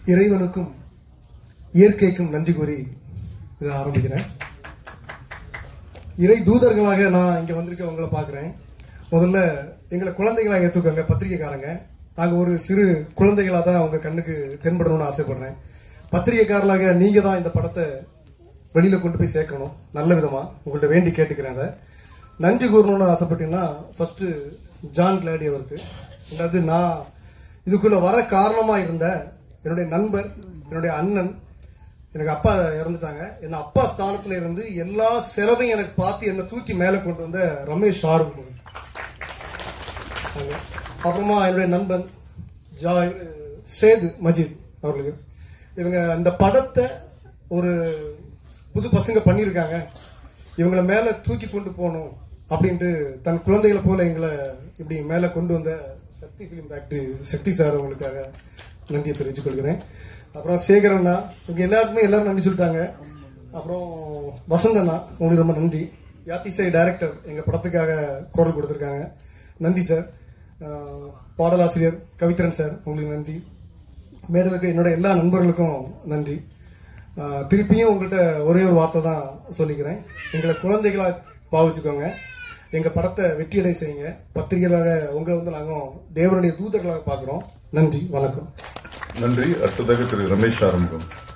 இறைவனுக்கும் இயற்கைக்கும் நன்றி கூறி இதை ஆரம்பிக்கிறேன் இறை தூதர்களாக நான் இங்க வந்திருக்க உங்களை பார்க்குறேன் முதல்ல எங்களை குழந்தைகளாக ஏற்றுக்கோங்க பத்திரிக்கைக்காரங்க நாங்கள் ஒரு சிறு குழந்தைகளாக தான் அவங்க கண்ணுக்கு தென்படணும்னு ஆசைப்படுறேன் பத்திரிக்கைக்காரர்களாக நீங்க தான் இந்த படத்தை வெளியில கொண்டு போய் சேர்க்கணும் நல்ல விதமா உங்கள்ட்ட வேண்டி கேட்டுக்கிறேன் அதை நன்றி கூறணும்னு ஆசைப்பட்டீங்கன்னா ஃபர்ஸ்ட் ஜான் கிளாடி அவருக்கு ரெண்டாவது நான் இதுக்குள்ள வர காரணமா இருந்த என்னுடைய நண்பர் என்னுடைய அண்ணன் எனக்கு அப்பா இறந்துட்டாங்க என்ன அப்பா ஸ்தானத்துல இருந்து எல்லா செலவையும் எனக்கு பார்த்து என்னை தூக்கி மேலே கொண்டு வந்த ரமேஷ் ஆறுமுகம் அவங்க. அப்புறமா என்னுடைய நண்பன் ஜா சேது மஜித் அவர்களுக்கு இவங்க அந்த படத்தை ஒரு புது பசங்க பண்ணியிருக்காங்க இவங்களை மேலே தூக்கி கொண்டு போகணும் அப்படின்ட்டு தன் குழந்தைகளை போல எங்களை இப்படி மேலே கொண்டு வந்த Sakthi film factory Sakthi sir அவங்களுக்காக நன்றியை தெரிவித்துக் கொள்கிறேன் அப்புறம் சேகர் அண்ணா இவங்க எல்லாருக்குமே எல்லாரும் நன்றி சொல்லிட்டாங்க அப்புறம் வசந்த் அண்ணா உங்களுக்கு ரொம்ப நன்றி யாத்திசை டைரக்டர் எங்கள் படத்துக்காக குரல் கொடுத்துருக்காங்க நன்றி சார் ஆஹ் பாடலாசிரியர் கவித்திரன் சார் உங்களுக்கு நன்றி மேடையில் இருக்க என்னோட எல்லா நண்பர்களுக்கும் நன்றி ஆஹ் திருப்பியும் உங்கள்கிட்ட ஒரே ஒரு வார்த்தை தான் சொல்லிக்கிறேன் எங்களை குழந்தைகளா பாவிச்சுக்கோங்க எங்க படத்தை வெற்றியடை செய்யுங்க பத்திரிகைகளாக உங்களை வந்து நாங்கள் தேவனுடைய தூதர்களாக பார்க்குறோம் நன்றி வணக்கம் நன்றி அடுத்ததாக திரு ரமேஷ் ஆரம்பம்